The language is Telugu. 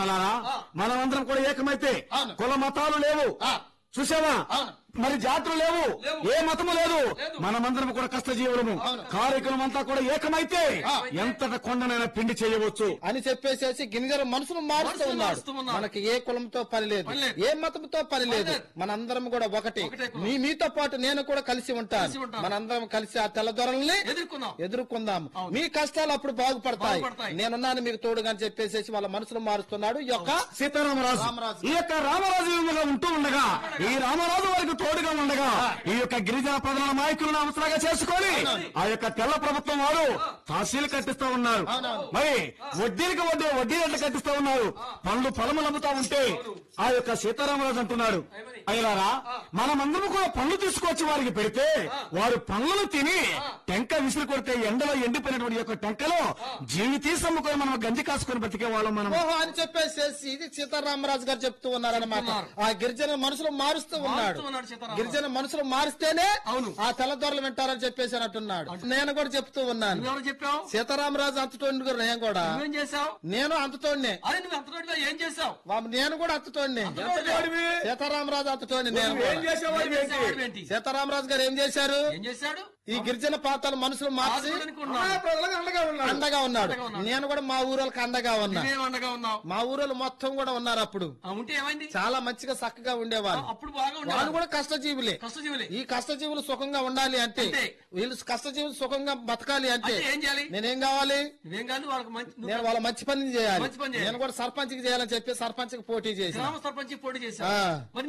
మనలారా మనమందరం కూడా ఏకమైతే అవును. కుల మతాలు లేవు ఆ. చూసావా అవును. మరి జాతులు లేవు లేవు. ఏ మతము లేదు లేదు. మనమందరం కూడా కష్టజీవులము అవును. కార్యక్రమం అంతా కూడా ఏకమైతే ఆ. ఎంతట కొండనైనా పిండి చేయవచ్చు అని చెప్పేసేసి గింజల మనసును మారుస్తూ మనసును ఉన్నాడు మారుస్తూ ఉన్నాడు. మనకి ఏ కులంతో పని లేదు పని లేదు. ఏ మతంతో పని లేదు లేదు. మనందరం కూడా ఒకటి ఒకటే కులం. మీ మీతో పాటు నేను కూడా కలిసి ఉంటాను కలిసి ఉంటాను. మనందరం కలిసి ఆ తెల్లదొరల్ని ఎదుర్కొన్నాం ఎదుర్కొందాం అవును. మీ కష్టాలు అప్పుడు బాగుపడతాయి బాగుపడతాయి. నేనున్నాను మీకు తోడుగా అని చెప్పేసి వాళ్ళ మనసును మారుస్తున్నాడు ఈ యొక్క సీతారామరాజు రామరాజు. ఈ యొక్క రామరాజు యుగంలో ఉంటూ ఉండగా ఈ రామరాజు వారికి తోడుగా ఉండగా ఈ యొక్క గిరిజన ప్రజల నాయకులను అవసరంగా చేసుకొని ఆ యొక్క తెల్ల ప్రభుత్వం వారు తహసీలు కట్టిస్తా ఉన్నారు అవునవును. మరి వడ్డీలకు వడ్డీ వడ్డీ రేట్లు కట్టిస్తా ఉన్నారు పండ్లు పొలములు అమ్ముతా ఉంటే ఆ యొక్క సీతారామరాజు అంటున్నాడు అయ్యారా మనమందరం కూడా పండ్లు తీసుకొచ్చి వారికి పెడితే వారు పండ్లను తిని టెంక విసిరి కొడితే ఎండలో ఎండిపోయినటువంటి యొక్క టెంకలో జీవితీ సమ్ముకొని మనం గంజి కాసుకొని బతికే వాళ్ళం మనం ఓహో అని చెప్పేసి ఇది సీతారామరాజు గారు చెప్తూ ఉన్నారన్నమాట ఉన్నారు. ఆ గిరిజన మనసులో మారుస్తూ ఉన్నాడు మారుస్తూ ఉన్నాడు సీతారామరాజు. గిరిజన మనసులో మారిస్తేనే అవును. ఆ తెల్లదొరలు వింటారని చెప్పేసి అని అంటున్నాడు నేను కూడా చెప్తూ ఉన్నాను నువ్వెవరు చెప్పావు సీతారామరాజు అంతటోండి కూడా నేను కూడా నువ్వేం చేసావు నేను అంతటోడినే అదే నువ్వు అంతటోడిగా ఏం చేసావు వా- నేను కూడా అంతటోడినే అంతటోడివి? సీతారామరాజు అంతటోడిని నేను ఏం కూడా. చేసేవాడు ఏం చేసేవాడు ఏంటి? సీతారామరాజు గారు ఏం చేశారు ఏం చేశాడు ఈ గిరిజన ప్రాంతాల మనసులో మార్చి ఆదుకోవడానికి ఉన్నాడు. ప్రజలకు అండగా ఉన్నాడు అండగా ఉన్నాడు అండగా ఉన్నాడు. నేను కూడా మా ఊరోళ్ళకి అండగా ఉన్నా నువ్వేం అండగా ఉన్నావు మా ఊరోళ్ళు మొత్తం కూడా ఉన్నారు అప్పుడు ఆ, ఉంటే ఏమైంది చాలా మంచిగా చక్కగా ఉండేవాళ్ళు అప్పుడు బాగా వాళ్ళు ఉండేవాడు కూడా కష్టజీవులే కష్టజీవులే ఈ కష్టజీవులు సుఖంగా ఉండాలి అంటే అంతే. వీళ్ళు కష్టజీవులు సుఖంగా బతకాలి అంటే అంటే ఏం చేయాలి నేనేం కావాలి నువ్వేం కాదు వాళ్ళకి మంచి నువ్వు నేను వాళ్ళ మంచి పని చేయాలి మంచి పని చేయాలి. నేను కూడా సర్పంచ్ కి చేయాలని చెప్పి సర్పంచ్ కి పోటీ చేసిన గ్రామ సర్పంచ్ పోటీ చేశావు ఆ. మరి